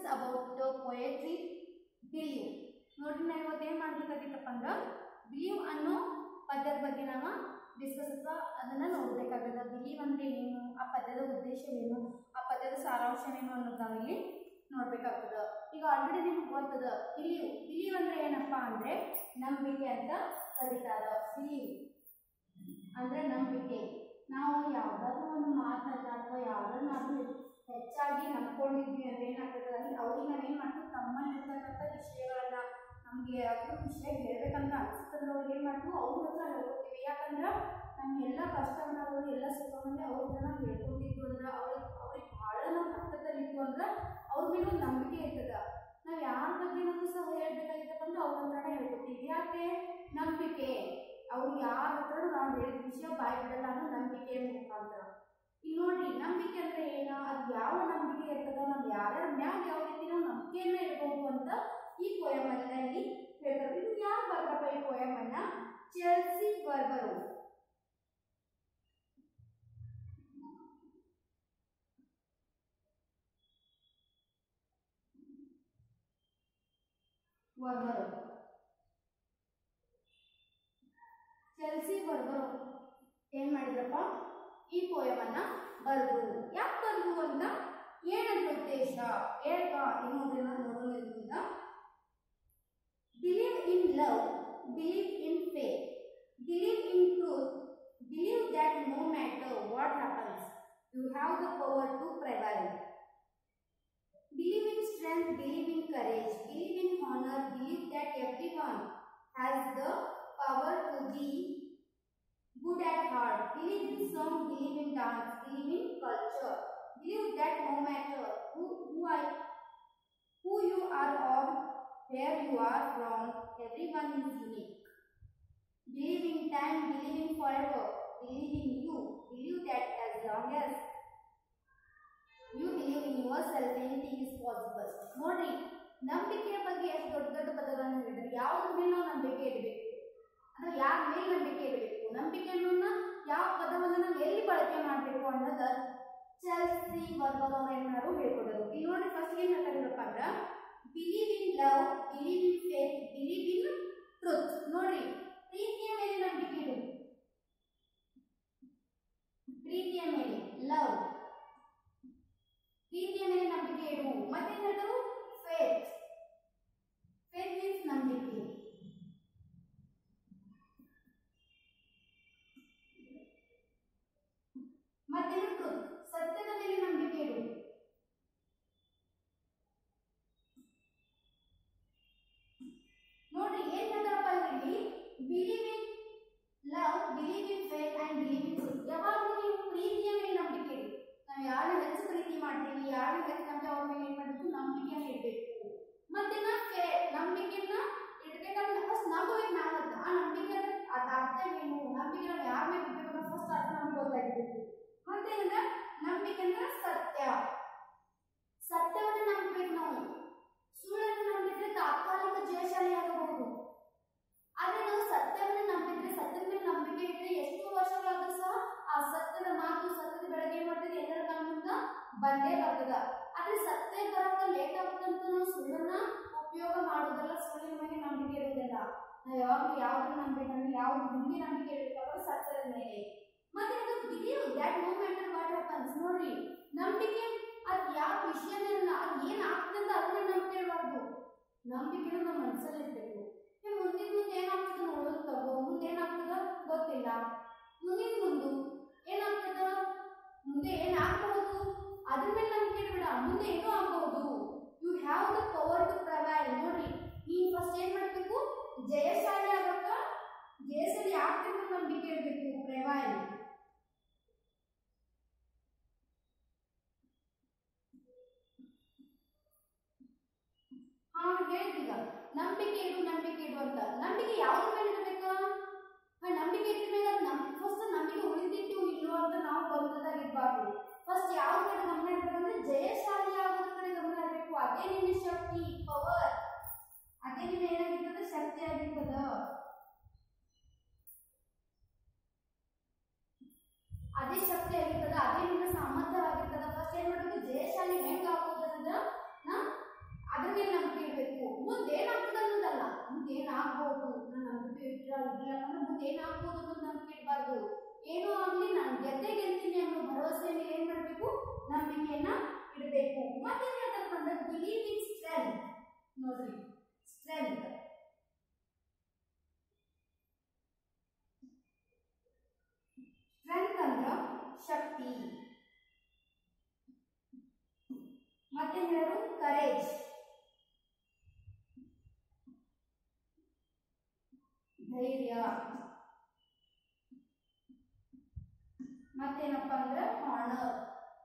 Discuss about the poetry believe ನೋಡ್ರಿ ನಾವು ಇವತ್ತು ಏನು ಮಾಡ್ಬೇಕಾಗಿತ್ತಪ್ಪ ಅಂದ್ರೆ ಬಿಲೀವ್ ಅನ್ನೋ ಪದ್ಯದ ಬಗ್ಗೆ ನಾವು ಡಿಸ್ಕಸ್ ಅಥವಾ ಅದನ್ನು ನೋಡಬೇಕಾಗದ ಬಿಲೀವ್ ಅಂದರೆ ಏನು ಆ ಪದ್ಯದ ಉದ್ದೇಶವೇನು ಆ ಪದ್ಯದ ಸಾರಾಂಶವೇನು ಅನ್ನೋದು ನಾವಿಲ್ಲಿ ನೋಡ್ಬೇಕಾಗ್ತದ ಈಗ ಆಲ್ರೆಡಿ ನಿಮ್ಗೆ ಗೊತ್ತದ ಬಿಲೀವ್ ಬಿಲೀವ್ ಅಂದ್ರೆ ಏನಪ್ಪ ಅಂದ್ರೆ ನಂಬಿಕೆ ಅಂತ ಕರೀತಾರ ಬಿಲೀವ್ ಅಂದ್ರೆ ನಂಬಿಕೆ ನಾವು ಯಾವ್ದಾದ್ರು ಒಂದು ಮಾತನ್ನ ಅಥವಾ ಯಾವ್ದನ್ನಾದ್ರೂ ಹೆಚ್ಚಾಗಿ ನಂಬ್ಕೊಂಡಿದ್ವಿ ಅಂದ್ರೆ ಏನಾಗ್ತದೆ ಅಲ್ಲಿ ಅವ್ರಿಗೆ ನಾವೇನು ಮಾಡ್ತೀವಿ ತಮ್ಮಲ್ಲಿರ್ತಕ್ಕಂಥ ವಿಷಯಗಳನ್ನ ನಮಗೆ ಯಾವ್ದು ವಿಷಯ ಹೇಳ್ಬೇಕಂತ ಅನ್ಸುತ್ತಂದ್ರೆ ಅವ್ರಿಗೆ ಏನು ಮಾಡ್ತೀವಿ ಅವ್ರ ಹತ್ರ ಹೇಳ್ಕೊತೀವಿ ಯಾಕಂದ್ರೆ ನಮ್ಗೆ ಎಲ್ಲ ಕಷ್ಟವನ್ನ ಅವರು ಎಲ್ಲ ಸುಖವನ್ನೇ ಅವ್ರ ಹತ್ರ ನಾವು ಹೇಳ್ಕೊಂಡಿದ್ವು ಅಂದ್ರೆ ಅವ್ರಿಗೆ ಅವ್ರಿಗೆ ಭಾಳ ನಾವು ಹತ್ತದಲ್ಲಿತ್ತು ಅಂದ್ರೆ ಅವ್ರ ಮೇಲೆ ಒಂದು ನಂಬಿಕೆ ಇರ್ತದ ನಾವು ಯಾರ ಬಗ್ಗೆನೂ ಸಹ ಹೇಳ್ಬೇಕಾಗಿತ್ತಪ್ಪ ಅಂದ್ರೆ ಅವ್ರ ಹತ್ರನೇ ಹೇಳ್ಕೊತೀವಿ ಯಾಕೆ ನಂಬಿಕೆ ಅವ್ರು ಯಾರ ಹತ್ರ ನಾವು ಹೇಳಿದ ವಿಷಯ ಬಾಯಿ ಬಿಡಲ್ಲ ಅನ್ನೋ ನಂಬಿಕೆ ಮುಖಾಂತರ ಈಗ ನೋಡ್ರಿ ನಂಬಿಕೆ ಅಂದ್ರೆ ಏನು ಅದು ಯಾವ ನಂಬಿಕೆ ಇರ್ತದ ನಾವು ಯಾರ್ಯಾರ ಮ್ಯಾಗ ಯಾವ ರೀತಿ ನಾವು ನಂಬಿಕೆಯನ್ನ ಇಡ್ಬೋದು ಅಂತ ಈ ಪೋಯಮನ್ನ ಇಲ್ಲಿ ಹೇಳ್ತಾರೆ ಇದು ಯಾರು ಬರ್ದಪ್ಪ ಈ ಪೋಯಮನ್ನ ಚೆಲ್ಸಿ ಬರ್ಬರು ವರ್ಬರು ಚೆಲ್ಸಿ ಬರ್ಬರು ಏನ್ ಮಾಡಿದ್ರಪ್ಪ ಈ ಪೋಯಮನ್ನ ಬರೆದ್ರು ಯಾಕೆ ಬರೆದ್ರು ಅಂತ ಏನಂತ ಉದ್ದೇಶ ಹೇಳ್ಕ ಇನ್ನೊಂದನ್ನ ನೋಡೋಣ ಇದರಿಂದ believe in love believe in faith believe in truth believe that no matter what happens you have the power to prevail believe in strength believe in courage believe in honor believe that everyone has the power to be good at heart. Believe in song, believe in dance, believe in culture. Believe that no matter who, who, I, who you are or where you are from, everyone is unique. Believe in time, believe in forever, believe in you. Believe that as long as you believe in yourself, anything is possible. ನೋಡ್ರಿ ನಂಬಿಕೆಯ ಬಗ್ಗೆ ಎಷ್ಟು ದೊಡ್ಡ ದೊಡ್ಡ ಪದಗಳನ್ನು ಹೇಳಿದ್ರೆ ಯಾವ್ದ್ರ ಮೇಲೆ ನಾವು ನಂಬಿಕೆ ಇಡಬೇಕು ಅಂದ್ರೆ ಯಾರ ಮೇಲೆ ನಂಬಿಕೆ ಇಡಬೇಕು ನಂಬಿಕೆಯನ್ನ ಯಾವ ಪದವನ್ನು ನಾವು ಎಲ್ಲಿ ಬಳಕೆ ಮಾಡಬೇಕು ಅನ್ನೋದ ಚೆಲ್ಸಿ ವರ್ಗದವ್ರು ಏನ್ ಮಾಡೋರು ಹೇಳ್ಕೊಡೋರು ಇಲ್ಲಿ ನೋಡ್ರಿ ಫಸ್ಟ್ ಏನ್ ಹೇಳ್ತಾರಪ್ಪ ಅಂದ್ರ believe in love believe in faith believe in truth ನೋಡ್ರಿ ಪ್ರೀತಿಯ ಮೇಲೆ ನಂಬಿಕೆ ಇಡು ಪ್ರೀತಿಯ ಮೇಲೆ ಲವ್ ಪ್ರೀತಿಯ ಮೇಲೆ ನಂಬಿಕೆ ಇಡು ಮತ್ತೆ ಹೇಳ್ತಾರು ಫೇತ್ ಫೇತ್ ಮೀನ್ಸ್ ನಂಬಿಕೆ ಮತ್ತೆ ಟ್ರುತ್ ಸತ್ಯದ ಮೇಲೆ ನಂಬಿಕೆ ಇಡು ನೋಡ್ರಿ ಏನ್ ಹೇಳ್ತಾರಪ್ಪ ಇಲ್ಲಿ believe in love believe in faith and believe in truth ಯಾವಾಗಲೂ ನೀವು ಪ್ರೀತಿಯ ಮೇಲೆ ನಂಬಿಕೆ ಇಡಿ ನಾವು ಯಾರನ್ನ ಹೆಚ್ಚು ಪ್ರೀತಿ ಮಾಡ್ತೀವಿ ಯಾರನ್ನ ಹೆಚ್ಚು ನಂಬಿಕೆ ಅವ್ರ ಮೇಲೆ ಏನ್ ಮಾಡಬೇಕು ನಂಬಿಕೆನ ಇಡಬೇಕು ಮತ್ತೆ ನಾ ಫೇ ನಂಬಿಕೆನ ಇಡ್ಬೇಕಂದ್ರೆ ಫಸ್ಟ್ ನಂಬಬೇಕು ನಾವು ಅಂತ ಆ ನಂಬಿಕೆ ಅದ ಅರ್ಥವೇನು ನಂಬಿಕೆ ನಾವು ಯಾರ ಮೇಲೆ ಇಡ್ಬೇಕು ಅನ್ನೋ ಫಸ್ಟ್ ಅರ್ಥ ನಮ್ಗೆ ಗೊತ್ತಾಗಿರ್ಬೇಕು ಮತ್ತೇನಂದ್ರೆ ನಂಬಿಕೆ ಅಂದ್ರೆ ಸತ್ಯ ಸತ್ಯವನ್ನು ನಂಬಬೇಕು ನಾವು ಸುಳ್ಳನ್ನು ನಂಬಿದ್ರೆ ತಾತ್ಕಾಲಿಕ ಜಯಶಾಲಿ ಆಗಬಹುದು ಆದ್ರೆ ನಾವು ಸತ್ಯವನ್ನು ನಂಬಿದ್ರೆ ಸತ್ಯದ ಮೇಲೆ ನಂಬಿಕೆ ಇಟ್ಟರೆ ಎಷ್ಟೋ ವರ್ಷಗಳಾದ್ರೂ ಸಹ ಆ ಸತ್ಯದ ಮಾತು ಸತ್ಯದ ಬೆಳಗ್ಗೆ ಏನ್ ಮಾಡ್ತದೆ ಎಲ್ಲರ ಕಣ್ಣಿಂದ ಬಂದೇ ಬರ್ತದ ಆದ್ರೆ ಸತ್ಯ ಬರಕ ಲೇಟ್ ಆಗುತ್ತಂತ ನಾವು ಸುಳ್ಳನ್ನ ಉಪಯೋಗ ಮಾಡೋದಲ್ಲ ಸುಳ್ಳಿನ ಮೇಲೆ ನಂಬಿಕೆ ಇರೋದಿಲ್ಲ ನಾವು ಯಾವಾಗಲೂ ಯಾವ್ದು ನಂಬೇಕಂದ್ರೆ ಯಾವ್ದು ಮುಂದೆ ನಂಬಿಕೆ ಇರಬೇಕಾದ್ರೆ ಸತ್ಯದ ಮೇಲೆ ಮತ್ತೆ ಇದು believe that no matter what happens ನೋಡ್ರಿ ನಂಬಿಕೆ ಅದು ಯಾವ ವಿಷಯನ ಅದು ಏನು ಆಗ್ತದೆ ಅದನ್ನ ನಂಬಿಕೆ ಇರಬಾರ್ದು ನಂಬಿಕೆ ನಮ್ಮ ಮನಸ್ಸಲ್ಲಿ ಇರಬೇಕು ಮುಂದಿನ ಮುಂದೆ ಏನಾಗ್ತದೆ ನೋಡೋದು ತಗೋ ಮುಂದೆ ಏನಾಗ್ತದ ಗೊತ್ತಿಲ್ಲ ಮುಂದಿನ ಮುಂದು ಏನಾಗ್ತದ ಮುಂದೆ ಏನಾಗಬಹುದು ಅದ್ರ ಮೇಲೆ ನಂಬಿಕೆ ಇಡಬೇಡ ಮುಂದೆ ಏನೋ ಆಗಬಹುದು you have the power to prevail ನೋಡ್ರಿ ನೀನು ಫಸ್ಟ್ ಏನ್ ಮಾಡಬೇಕು ಜಯಶಾಲಿ ಆಗಕ್ಕ ಜಯಶಾಲಿ ಆಗ್ತಿರೋ ನಂಬಿಕೆ ಇಡಬೇಕು ಪ್ರವೈಲ್ ಹಾ ಹೇಳ್ತೀಗ ನಂಬಿಕೆ ಇಡು ನಂಬಿಕೆ ಇಡು ಅಂತ ನಂಬಿಕೆ ಯಾವ್ದ್ರ ಮೇಲೆ ಇಡಬೇಕು ಹಾ ನಂಬಿಕೆ ಇಟ್ಟ ಮೇಲೆ ಅದು ನಮ್ ಫಸ್ಟ್ ನಂಬಿಕೆ ಉಳಿದಿಟ್ಟು ಇಲ್ಲೋ ಅಂತ ನಾವು ಬಂದದಾಗಿರ್ಬಾರ್ದು ಫಸ್ಟ್ ಯಾವ ಕಡೆ ಗಮನ ಇಡ್ಬೇಕಂದ್ರೆ ಜಯಶಾಲಿ ಆಗೋದ್ರ ಕಡೆ ಗಮನ ಇರಬೇಕು ಅದೇ ನಿನ್ನ ಶಕ್ತಿ ಪವರ್ ಅದೇ ನಿನ್ನ ಏನಾಗಿರ್ತದ ಶಕ್ತಿ ಆಗಿರ್ತದ ಅದೇ ಶಕ್ತಿ ಆಗಿರ್ತದ ಅದೇ ನಿನ್ನ ಸಾಮರ್ಥ್ಯವಾಗಿರ್ತದ ಫಸ್ಟ್ ಏನ್ ಮಾಡ್ಬೇಕು ಜಯಶಾಲಿ ಹೆಂಗ್ ಆಗೋದಂದ್ರ ನಾ ಮೇಲೆ ನಂಬಿಕೆ ಇಡಬೇಕು ಮುಂದೆ ಏನಾಗ್ತದೆ ಅನ್ನೋದಲ್ಲ ಮುಂದೆ ಏನಾಗ್ಬೋದು ನಾನು ನಂಬಿಕೆ ಇಟ್ರ ಇರಲಿಲ್ಲ ಅಂದ್ರೆ ಮುಂದೆ ಏನಾಗ್ಬೋದು ಅನ್ನೋದು ನಂಬಿಕೆ ಇಡಬಾರ್ದು ಏನೋ ಆಗ್ಲಿ ನಾನು ಗೆದ್ದೆ ಗೆಲ್ತೀನಿ ಅನ್ನೋ ಭರವಸೆ ಮೇಲೆ ಏನ್ ಮಾಡಬೇಕು ನಂಬಿಕೆಯನ್ನ ಇಡಬೇಕು ಮತ್ತೇನ್ ಹೇಳ್ತಾರಪ್ಪ ಅಂದ್ರೆ ಬಿಲೀವ್ ಇನ್ ಸ್ಟ್ರೆಂತ್ ನೋಡ್ರಿ ಸ್ಟ್ರೆಂತ್ ಸ್ಟ್ರೆಂತ್ ಅಂದ್ರ ಶಕ್ತಿ ಮತ್ತೆ ಹೇಳೋದು ಕರೇಜ್ ಧೈರ್ಯ ಮತ್ತೇನಪ್ಪ ಅಂದ್ರೆ ಹಾನರ್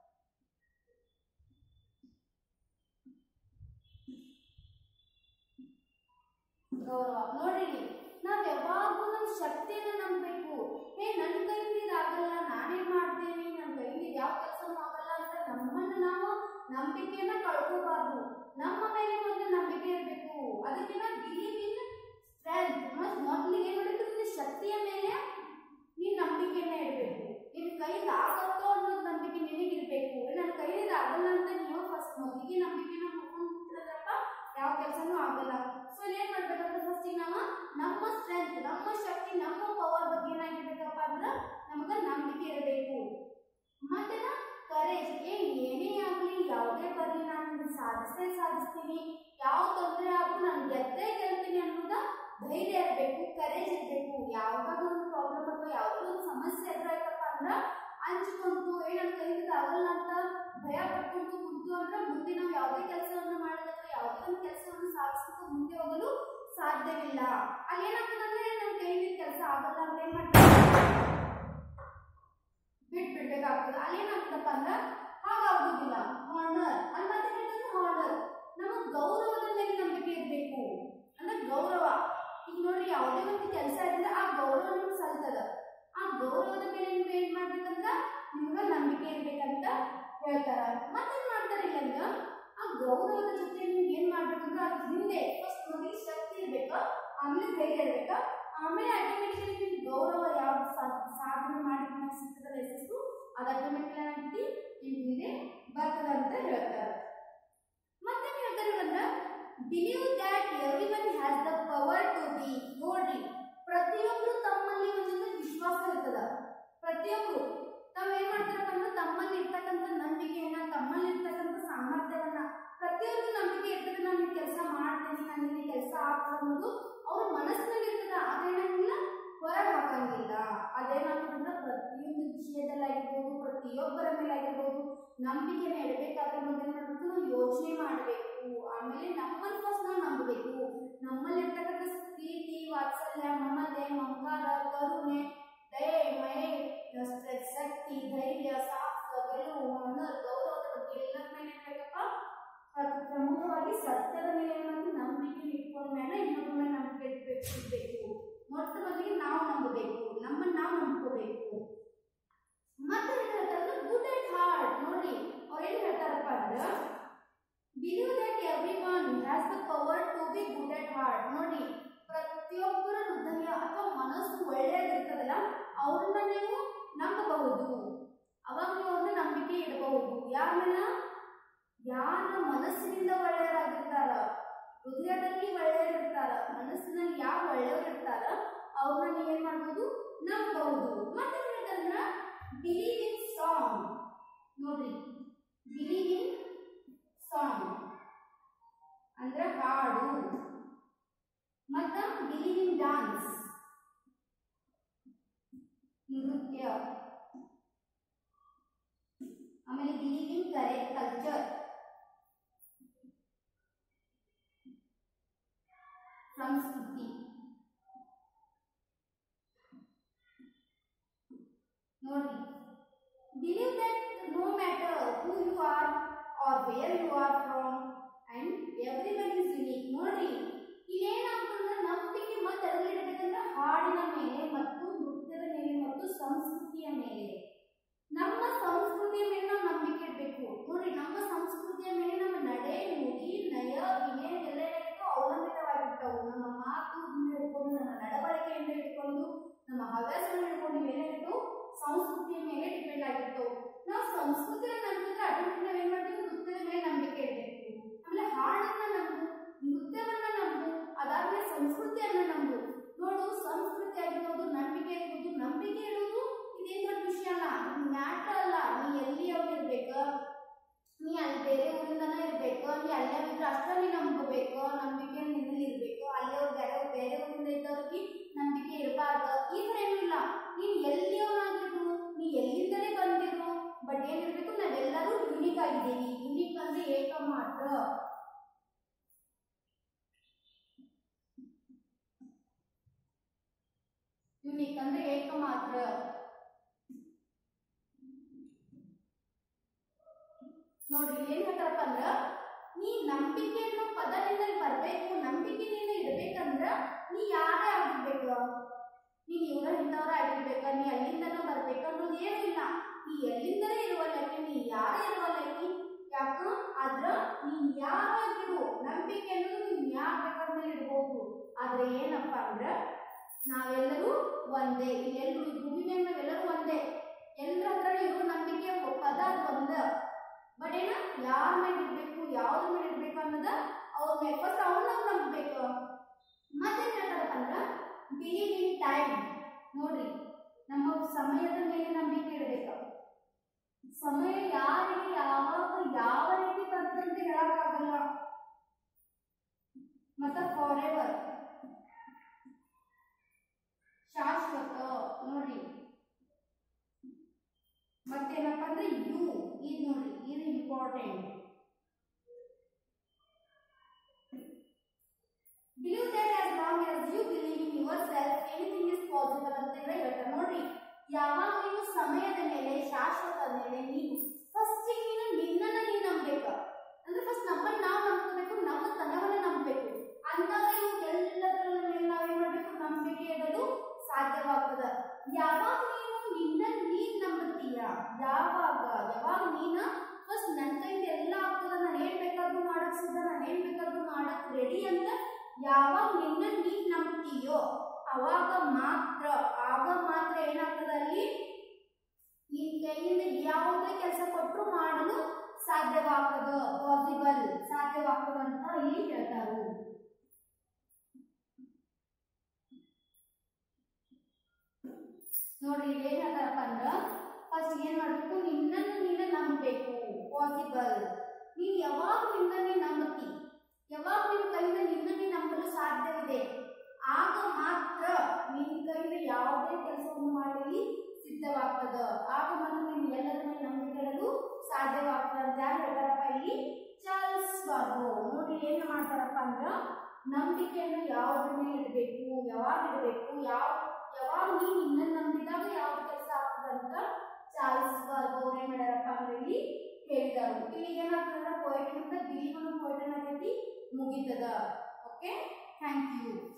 ಗೌರವ ನೋಡ್ರಿ ಇಲ್ಲಿ, ನಾವ್ ಯಾವಾಗೂ ನಮ್ಮ ಶಕ್ತಿಯನ್ನ ನಂಬಬೇಕು ಏ ನನ್ನ ಕೈಯಿಂದ ಇದಾಗಲ್ಲ ನಾನೇನ್ ಮಾಡ್ತೇನೆ ನನ್ನ ಕೈಯಿಂದ ಯಾವ ಕೆಲಸನೂ ಆಗಲ್ಲ ಅಂತ ನಮ್ಮನ್ನ ನಾವು ನಂಬಿಕೆಯನ್ನ ಕಳ್ಕೋಬಾರ್ದು ನಮ್ಮ ಮೇಲೆ ಮೊದಲು ನಂಬಿಕೆ ಇರಬೇಕು ಅದಕ್ಕೆ ನಾವು ಬಿಲೀವ್ ಇನ್ ಸ್ಟ್ರೆಂತ್ ಮೊದಲು ಏನ್ ಮಾಡಬೇಕು ನಿನ್ನ ಶಕ್ತಿಯ ಮೇಲೆ ನೀನ್ ನಂಬಿಕೆಯನ್ನ ಇಡಬೇಕು ನಿನ್ ಕೈಯಿಂದ ಆಗತ್ತೋ ಅನ್ನೋದು ನಂಬಿಕೆ ನಿನಗಿರ್ಬೇಕು ನನ್ನ ಕೈಯಿಂದ ಆಗಲ್ಲ ಅಂತ ನೀವು ಫಸ್ಟ್ ಮೊದಲಿಗೆ ನಂಬಿಕೆನ ಮುಟ್ಕೊಂಡ್ಬಿಟ್ರಪ್ಪ ಯಾವ ಕೆಲಸನೂ ಆಗಲ್ಲ ಸೊ ಏನ್ ಮಾಡ್ಬೇಕಂದ್ರೆ ಫಸ್ಟ್ ನಾವು ನಮ್ಮ ಸ್ಟ್ರೆಂತ್ ನಮ್ಮ ಶಕ್ತಿ ನಮ್ಮ ಪವರ್ ಬಗ್ಗೆ ಏನಾಗಿರ್ಬೇಕಪ್ಪ ಅಂದ್ರೆ ನಮಗ ನಂಬಿಕೆ ಇರಬೇಕು ಮತ್ತೆ ಕರೇಜ್ ಏನ್ ಏನೇ ಆಗಲಿ ಯಾವುದೇ ಬರಲಿ ನಾನು ಇದನ್ನ ಸಾಧಿಸೇ ಸಾಧಿಸ್ತೀನಿ ಯಾವ ತೊಂದರೆ ಆದ್ರೂ ನಾನು ಗೆದ್ದೇ ಗೆಲ್ತೀನಿ ಅನ್ನೋದ ಧೈರ್ಯ ಇರಬೇಕು ಕರೇಜ್ ಇರಬೇಕು ಯಾವ್ದಾದ್ರು ಒಂದು ಪ್ರಾಬ್ಲಮ್ ಅಥವಾ ಯಾವುದೋ ಒಂದು ಸಮಸ್ಯೆ ಎದುರಾಯ್ತಪ್ಪ ಅಂದ್ರ ಹಂಚ್ಕೊಂಡು ಏ ನನ್ನ ಕೈಯಿಂದ ಆಗಲ್ಲ ಅಂತ ಭಯ ಪಟ್ಕೊಂಡು ಕುಂತು ಅಂದ್ರೆ ಮುಂದೆ ನಾವು ಯಾವುದೇ ಕೆಲಸವನ್ನು ಮಾಡಿದ್ರೆ ಅಥವಾ ಯಾವುದೇ ಒಂದು ಕೆಲಸವನ್ನು ಸಾಧಿಸ್ಕೊಂಡು ಮುಂದೆ ಹೋಗಲು ಸಾಧ್ಯವಿಲ್ಲ ಅಲ್ಲಿ ಏನಾಗ್ತದಂದ್ರೆ ನಮ್ಮ ಕೈಯಿಂದ ಕೆಲಸ ಆಗಲ್ಲ ಅಂತ ಏನ್ ಮಾಡ್ತಾರೆ ಬಿಟ್ ಬಿಡ್ಬೇಕಾಗ್ತದೆ ಅಲ್ಲಿ ಏನಾಗ್ತದಪ್ಪ ಅಂದ್ರ ಹಾಗಾಗುದಿಲ್ಲ ಹಾರ್ನರ್ ಅಲ್ಲಿ ಮತ್ತೆ ಹೇಳ್ತಾರೆ ಹಾರ್ನರ್ ನಮಗ್ ಗೌರವದ ಮೇಲೆ ನಂಬಿಕೆ ಇರಬೇಕು ಅಂದ್ರೆ ಗೌರವ ಈಗ ನೋಡ್ರಿ ಯಾವುದೇ ಒಂದು ಕೆಲಸ ಇದ್ರೆ ಆ ಗೌರವ ನಿಮ್ಗೆ ಸಲ್ತದ ಆ ಗೌರವದ ಮೇಲೆ ನೀವು ಏನ್ ಮಾಡ್ಬೇಕಂತ ನಿಮ್ಗ ನಂಬಿಕೆ ಇರ್ಬೇಕಂತ ಹೇಳ್ತಾರ ಮತ್ತೇನ್ ಮಾಡ್ತಾರೆ ಇಲ್ಲಂದ್ರ ಆ ಗೌರವದ ಜೊತೆ ನೀವು ಏನ್ ಮಾಡ್ಬೇಕಂದ್ರೆ ಅದ್ರ ಹಿಂದೆ ಫಸ್ಟ್ ನೋಡಿ ಶಕ್ತಿ ಇರ್ಬೇಕ ಆಮೇಲೆ ಧೈರ್ಯ ಇರ್ಬೇಕ ಆಮೇಲೆ ಆಟೋಮೆಟಿಕಲಿ ನಿಮ್ಗೆ ಗೌರವ ಯಾವ್ದು ಸಾ- ಸಾಧನೆ ಮಾಡಿ ನಿಮಗೆ ಸಿಗ್ತದಲ್ಲ ಯಶಸ್ಸು ಅದು ಆಟೋಮೆಟಿಕ್ ಆಗಿ ನಿಮ್ ಹಿಂದೆ ಬರ್ತದ ಅಂತ ಹೇಳ್ತಾರೆ ಮತ್ತೆ ಹೇಳ್ತಾರೆ ಅಂದ್ರೆ believe that everyone has the power to be ನೋಡ್ರಿ ಪ್ರತಿಯೊಬ್ರು ತಮ್ಮಲ್ಲಿ ಒಂದೊಂದು ವಿಶ್ವಾಸ ಇರ್ತದ ಪ್ರತಿಯೊಬ್ರು ತಾವ್ ಏನ್ ಮಾಡ್ತಾರಪ್ಪ ಅಂದ್ರೆ ತಮ್ಮಲ್ಲಿ ಇರ್ತಕ್ಕಂಥ ನಂಬಿಕೆಯನ್ನ ತಮ್ಮಲ್ಲಿ ಇರ್ತಕ್ಕಂಥ ಸಾಮರ್ಥ್ಯವನ್ನ ಪ್ರತಿಯೊಂದು ನಂಬಿಕೆ ಇರ್ತದೆ ನಾನು ಈ ಕೆಲಸ ಮಾಡ್ತೇನೆ ನಾನು ಇಲ್ಲಿ ಕೆಲಸ ಆಗ್ತದೆ ಅನ್ನೋದು ಅವ್ರ ಮನಸ್ಸಿನಲ್ಲಿ ಇರ್ತದ ಅದೇನಾಗಿಲ್ಲ ಹೊರಗೆ ಹಾಕಂಗಿಲ್ಲ ಅದೇನಾಗ್ತದಂದ್ರೆ ಪ್ರತಿಯೊಂದು ವಿಷಯದಲ್ಲಾಗಿರ್ಬೋದು ಪ್ರತಿಯೊಬ್ಬರ ಮೇಲೆ ಆಗಿರ್ಬೋದು ನಂಬಿಕೆನ ಇಡಬೇಕಾದ್ರೆ ಮೊದಲು ಏನ್ ಮಾಡ್ಬೇಕು ನಾವು ಯೋಚನೆ ಮಾಡಬೇಕು ಆಮೇಲೆ ನಮ್ಮನ್ನು ಫಸ್ಟ್ ನಾವು ನಂಬಬೇಕು ನಮ್ಮಲ್ಲಿರ್ತಕ್ಕಂಥ ಪ್ರೀತಿ ವಾತ್ಸಲ್ಯ ಮಮತೆ ಮಮಕಾರ ಕರುಣೆ ದಯೆ ಮಯೆ ಸ- ಶಕ್ತಿ ಧೈರ್ಯ ಸಾಹಸ ಗೆಲುವು honor, ಗೌರವದ ಬಗ್ಗೆ ಎಲ್ಲರ ಮೇಲೆ ಏನ್ಬೇಕಪ್ಪ ಪ್ರ- ಪ್ರಮುಖವಾಗಿ ಸತ್ಯದ ಮೇಲೆ ಏನಾದ್ರು ನಂಬಿಕೆ ಇಟ್ಕೊಂಡ ಮೇಲೆ ಇನ್ನೊಬ್ಬರ ಮೇಲೆ ನಂಬಿಕೆ ಇಡ್ಬೇಕು ಇಡ್ಬೇಕು ಮೊಟ್ಟ ಮೊದಲಿಗೆ ನಾವು ನಂಬಬೇಕು ನಮ್ಮನ್ನ ನಾವು ನಂಬ್ಕೋಬೇಕು ಮತ್ತೆ ಏನ್ ಹೇಳ್ತಾರೆ ಗುಡ್ ಅಂಡ್ ಹಾರ್ಟ್ ನೋಡಿ ಅವ್ರು ಏನ್ ಹೇಳ್ತಾರಪ್ಪ ಅಂದ್ರೆ believe that everyone has the power to be good at heart ನೋಡಿ ಪ್ರತಿಯೊಬ್ಬರ ಹೃದಯ ಅಥವಾ ಮನಸ್ಸು ಒಳ್ಳೆಯದಿರ್ತದಲ್ಲ ಅವ್ರನ್ನ ನೀವು ನಂಬಬಹುದು ಅವಾಗ ನೀವು ಅವ್ರನ್ನ ನಂಬಿಕೆ ಇಡಬಹುದು ಯಾರ ಮೇಲೆ ಯಾರ ಮನಸ್ಸಿನಿಂದ ಒಳ್ಳೆಯರಾಗಿರ್ತಾರ ಹೃದಯದಲ್ಲಿ ಒಳ್ಳೆಯರಿರ್ತಾರ ಮನಸ್ಸಿನಲ್ಲಿ ಯಾರು ಒಳ್ಳೆಯವರು ಇರ್ತಾರ ಅವ್ರನ್ನ ನೀವು ಏನ್ ಮಾಡ್ಬೋದು ನಂಬಬಹುದು ಮತ್ತೆ ಹೇಳ್ತಾರ ಬಿಲೀವ್ ಇನ್ ಸಾಂಗ್ ನೋಡ್ರಿ ಬಿಲೀವ್ ಇನ್ ಸಾಂಗ್ ಅಂದ್ರೆ ಹಾಡು ಮತ್ತ ಬಿಲೀವ್ ಇನ್ ಡಾನ್ಸ್ ನೃತ್ಯ ಆಮೇಲೆ ಬಿಲೀವ್ ಇನ್ ಕರೆಕ್ಟ್ ಕಲ್ಚರ್ ಸಂಸ್ಕೃತಿ ನೋಡ್ರಿ believe that no matter who you are are where you are from and everyone is unique ನೋಡ್ರಿ ಇಲ್ಲೇನಾಗ್ತಂದ್ರೆ ನಂಬಿಕೆ ಮತ್ತೆ ಇಡಬೇಕಂದ್ರೆ ಹಾಡಿನ ಮೇಲೆ ಮತ್ತು ನೃತ್ಯದ ಮೇಲೆ ಮತ್ತು ಸಂಸ್ಕೃತಿಯ ಮೇಲೆ ನಮ್ಮ ಸಂಸ್ಕೃತಿಯ ಮೇಲೆ ನಾವು ನಂಬಿಕೆ ಇಡಬೇಕು ನೋಡ್ರಿ ನಮ್ಮ ಸಂಸ್ಕೃತಿಯ ಮೇಲೆ ನಮ್ಮ ನಡೆ ನುಡಿ ನಯ ವಿನಯ ಎಲ್ಲ ಏನಾಗಿತ್ತು ಅವಲಂಬಿತವಾಗಿರ್ತವು ನಮ್ಮ ಮಾತಿನಿಂದ ಹಿಡ್ಕೊಂಡು ನಮ್ಮ ನಡವಳಿಕೆಯಿಂದ ಹಿಡ್ಕೊಂಡು ನಮ್ಮ ಹವ್ಯಾಸಗಳನ್ನ ಹಿಡ್ಕೊಂಡು ಏನಾಗಿತ್ತು ಸಂಸ್ಕೃತಿಯ ಮೇಲೆ ಡಿಪೆಂಡ್ ಆಗಿರ್ತವು ನಾವು ಸಂಸ್ಕೃತಿಯ ನಂಬಿದ್ರೆ ಆಟೋಮೆಟಿಕ್ ನಾವ್ ಏನ್ ಮಾಡ್ತೀವಿ ನೃತ್ಯದ ಮೇಲೆ ನಂಬಿಕೆ ಇಡಬೇಕು ಆಮೇಲೆ ಹಾಡನ್ನ ನಂಬ ಸಂಸ್ಕೃತಿಯನ್ನ ನಂಬು ನೋಡು ಸಂಸ್ಕೃತಿ ಆಗಿರ್ಬೋದು ನಂಬಿಕೆ ಆಗಿರ್ಬೋದು ನಂಬಿಕೆ ಇರೋದು ಇದೇನ್ ದೊಡ್ಡ ವಿಷಯ ಅಲ್ಲ ಮ್ಯಾಟರ್ ಅಲ್ಲ ನೀ ಎಲ್ಲಿ ಇರ್ಬೇಕು ನೀ ಅಲ್ಲಿ ಬೇರೆ ಊರಿಂದನೇ ಇರ್ಬೇಕು ನೀ ಅಲ್ಲೇ ಇದ್ರೆ ಅಷ್ಟೇ ನೀ ನಂಬಬೇಕು ನಂಬಿಕೆ ನಿನ್ನಲ್ಲಿ ಇರ್ಬೇಕು ಅಲ್ಲೇ ಬೇರೆ ಬೇರೆ ಊರಿಂದ ಇದ್ದವ್ರಿಗೆ ನಂಬಿಕೆ ಇರಬಾರ್ದು ಈ ಥರ ಏನೂ ಇಲ್ಲ ನೀನು ಎಲ್ಲಿಯವನಾಗಿರು ನೀ ಎಲ್ಲಿಂದಲೇ ಬಂದಿರು ಬಟ್ ಏನಿರ್ಬೇಕು ನಾವೆಲ್ಲರೂ ಯುನಿಕ್ ಆಗಿದ್ದೀವಿ ಯುನಿಕ್ ಅಂದ್ರೆ ಏಕ ಮಾತ್ರ ಯುನಿಕ್ ಅಂದ್ರೆ ಏಕ ಮಾತ್ರ ನೋಡ್ರಿ ಏನ್ ಹೇಳ್ತಾರಪ್ಪ ಅಂದ್ರ ನೀ ನಂಬಿಕೆ ಅನ್ನೋ ಪದದಿಂದ ಬರ್ಬೇಕು ನಂಬಿಕೆಯಿಂದ ಇಡ್ಬೇಕಂದ್ರ ನೀ ಯಾರೇ ಆಗಿರ್ಬೇಕು ನೀನ್ ಇವ್ರ ಇಂಥವ್ರ ಆಗಿರ್ಬೇಕ ನೀ ಅಲ್ಲಿಂದನ ಬರ್ಬೇಕು ಅನ್ನೋದು ಏನೂ ಇಲ್ಲ ನೀ ಎಲ್ಲಿಂದಲೇ ಇರುವಲ್ಲಕ್ಕೆ ನೀ ಯಾರೇ ಇರುವಲ್ಲಕ್ಕಿ ಯಾಕ ಆದ್ರ ನೀನ್ ಯಾರಾಗಿರು ನಂಬಿಕೆ ಅನ್ನೋದು ನೀನ್ ಯಾರ್ ಬೇಕಾದ್ಮೇಲೆ ಇಡ್ಬೋದು ಆದ್ರೆ ಏನಪ್ಪ ಅಂದ್ರ ನಾವೆಲ್ಲರೂ ಒಂದೇ ಇಲ್ಲೆಲ್ಲರೂ ಈ ಭೂಮಿ ಮ್ಯಾಗ ನಾವೆಲ್ಲರೂ ಒಂದೇ ಎಲ್ಲರ ಹತ್ರ ಇರೋ ನಂಬಿಕೆ ಪದ ಅದು ಒಂದ ಬಟ್ ಏನ ಯಾರ ಮೇಲೆ ಇರ್ಬೇಕು ಯಾವ್ದ್ರ ಮೇಲೆ ಇರ್ಬೇಕು ಅನ್ನೋದ ಅವ್ರ ಮೇಲೆ ಫಸ್ಟ್ ಅವ್ರನ್ನ ನಂಬಬೇಕು ಮತ್ತೇನ್ ಹೇಳ್ತಾರಪ್ಪ ಅಂದ್ರ ಬಿಲೀವ್ ಇನ್ ಟೈಮ್ ನೋಡ್ರಿ ನಮ್ಮ ಸಮಯದ ಮೇಲೆ ನಂಬಿಕೆ ಇಡಬೇಕು ಸಮಯ ಯಾರಿಗೆ ಯಾವಾಗ ಯಾವ ರೀತಿ ಬರ್ತದೆ ಅಂತ ಹೇಳಕ್ಕಾಗಲ್ಲ ಮತ್ತ ಫಾರ್ ಎವರ್ ಶಾಶ್ವತ ನೋಡ್ರಿ ಮತ್ತೇನಪ್ಪ ಅಂದ್ರೆ ಯು ಇದು ನೋಡ್ರಿ ಇದು important believe that as long as you believe in yourself anything is possible ಅಂತ ಹೇಳಿ ಹೇಳ್ತಾರೆ ನೋಡ್ರಿ ಯಾವಾಗ ನೀನು ಸಮಯದ ಮೇಲೆ ಶಾಶ್ವತದ ಮೇಲೆ ನೀನು ಫಸ್ಟ್ ನೀನು ನಿನ್ನನ್ನ ನೀನು ನಂಬಬೇಕು ಅಂದ್ರೆ ಫಸ್ಟ್ ನಮ್ಮನ್ನ ನಾವು ನಂಬ್ಕೋಬೇಕು ನಮ್ಮ ತನವನ್ನ ನಂಬಬೇಕು ಅಂದಾಗ ಇವು ಎಲ್ಲದರ ಮೇಲೆ ನಾವೇನ್ ಮಾಡ್ಬೇಕು ನಂಬಿಕೆ ಇಡಲು ಸಾಧ್ಯವಾಗ್ತದ ಯಾವಾಗ ನೀನು ನಿನ್ನ ನೀನ್ ನಂಬುತ್ತೀಯ ಯಾವಾಗ ಯಾವಾಗ ನೀನ ಫಸ್ಟ್ ನನ್ನ ಕೈಯಿಂದ ಎಲ್ಲ ಆಗ್ತದ ನಾನು ಏನ್ ಬೇಕಾದ್ರೂ ಮಾಡಕ್ ಸಿದ್ಧ ನಾನು ಏನ್ ಬೇಕಾದ್ರೂ ಮಾಡಕ್ ರೆಡಿ ಅಂತ ಯಾವಾಗ ನಿನ್ನ ನೀನ್ ನಂಬ್ತೀಯೋ ಅವಾಗ ಮಾತ್ರ ಆಗ ಮಾತ್ರ ಏನಾಗ್ತದ ಅಲ್ಲಿ ನಿನ್ ಕೈಯಿಂದ ಯಾವುದೇ ಕೆಲಸ ಕೊಟ್ಟರು ಮಾಡಲು ಸಾಧ್ಯವಾಗ್ತದ ಪಾಸಿಬಲ್ ಸಾಧ್ಯವಾಗ್ತದ ಅಂತ ಇಲ್ಲಿ ಹೇಳ್ತಾರೆ ನೋಡ್ರಿ ಇಲ್ಲಿ ಏನ್ ಹೇಳ್ತಾರಪ್ಪ ಅಂದ್ರ ಫಸ್ಟ್ ಏನ್ ಮಾಡ್ಬೇಕು ನಿನ್ನನ್ನು ನೀನು ನಂಬಬೇಕು ಪಾಸಿಬಲ್ ನೀನ್ ಯಾವಾಗ ನಿನ್ನನ್ನೇ ನಂಬತಿ ಯಾವಾಗ ನಿನ್ನ ಕೈಯಿಂದ ನಿನ್ನನ್ನೇ ನಂಬಲು ಸಾಧ್ಯವಿದೆ ಆಗ ಮಾತ್ರ ನಿನ್ನ ಕೈಯಿಂದ ಯಾವುದೇ ಕೆಲಸವನ್ನು ಮಾಡಲಿ ಸಿದ್ಧವಾಗ್ತದ ಆಗ ಮಾತ್ರ ನೀನು ಎಲ್ಲರ ಮೇಲೆ ನಂಬಿಕೆ ಇಡಲು ಸಾಧ್ಯವಾಗ್ತದ ಅಂತ ಯಾರು ಹೇಳ್ತಾರಪ್ಪ ಇಲ್ಲಿ ಚಾರ್ಲ್ಸ್ ಬಾರ್ಬೋ ನೋಡ್ರಿ ಏನ್ ಮಾಡ್ತಾರಪ್ಪ ಅಂದ್ರ ನಂಬಿಕೆಯನ್ನು ಯಾವುದ್ರ ಮೇಲೆ ಇಡಬೇಕು ಯಾವಾಗ ಇಡಬೇಕು ಯಾವ ಯಾವಾಗ ನೀ ನಿನ್ನನ್ನು ನಂಬಿದಾಗ ಯಾವ ಕೆಲಸ ಆಗ್ತದಂತ ಚಾರ್ಲ್ಸ್ ಬಾರ್ಬೋ ಅವ್ರು ಏನ್ ಮಾಡ್ಯಾರಪ್ಪ ಅಂದ್ರೆ ಇಲ್ಲಿ ಹೇಳಿದಾರು ಇಲ್ಲಿ ಏನಾಗ್ತದ ಪೋಯಟ್ ಅಂತ ಬಿಲೀವ್ ಅನ್ನೋ ಪೋಯಟ್ ಏನಾಗೈತಿ ಮುಗಿತದ ಓಕೆ ಥ್ಯಾಂಕ್ ಯು